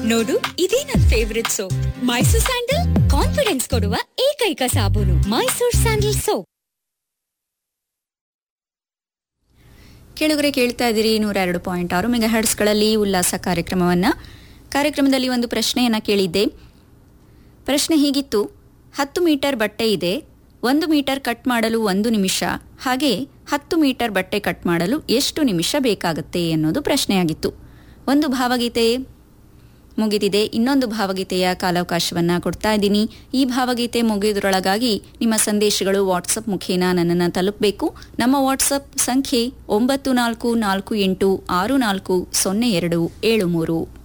ನೋಡು ಇದೇ ನನ್ favourite soap Mysore sandal confidence ಕೊಡುವ ಏಕೈಕ ಸಾಬೂನು ಮೈಸೂರ್ ಸ್ಯಾಂಡಲ್ ಸೋಪ್ ಕೆಳಗರೆ ಕೇಳ್ತಾ ಇದ್ದೀರಿ ನೂರ ಎರಡು ಪಾಯಿಂಟ್ ಆರು ಮೆಗಾ ಹರ್ಟ್ಸ್ಗಳಲ್ಲಿ ಉಲ್ಲಾಸ ಕಾರ್ಯಕ್ರಮವನ್ನ ಕಾರ್ಯಕ್ರಮದಲ್ಲಿ ಒಂದು ಪ್ರಶ್ನೆಯನ್ನ ಕೇಳಿದ್ದೆ ಪ್ರಶ್ನೆ ಹೀಗಿತ್ತು ಹತ್ತು ಮೀಟರ್ ಬಟ್ಟೆ ಇದೆ ಒಂದು ಮೀಟರ್ ಕಟ್ ಮಾಡಲು ಒಂದು ನಿಮಿಷ ಹಾಗೆ ಹತ್ತು ಮೀಟರ್ ಬಟ್ಟೆ ಕಟ್ ಮಾಡಲು ಎಷ್ಟು ನಿಮಿಷ ಬೇಕಾಗುತ್ತೆ ಅನ್ನೋದು ಪ್ರಶ್ನೆಯಾಗಿತ್ತು ಒಂದು ಭಾವಗೀತೆ ಮುಗಿದಿದೆ ಇನ್ನೊಂದು ಭಾವಗೀತೆಯ ಕಾಲಾವಕಾಶವನ್ನ ಕೊಡ್ತಾ ಇದ್ದೀನಿ ಈ ಭಾವಗೀತೆ ಮುಗಿದ್ರೊಳಗಾಗಿ ನಿಮ್ಮ ಸಂದೇಶಗಳು ವಾಟ್ಸಪ್ ಮುಖೇನ ನನ್ನನ್ನು ತಲುಪಬೇಕು ನಮ್ಮ ವಾಟ್ಸಪ್ ಸಂಖ್ಯೆ ಒಂಬತ್ತು ನಾಲ್ಕು ನಾಲ್ಕು ಎಂಟು ಆರು ನಾಲ್ಕು ಸೊನ್ನೆ ಎರಡು ಏಳು ಮೂರು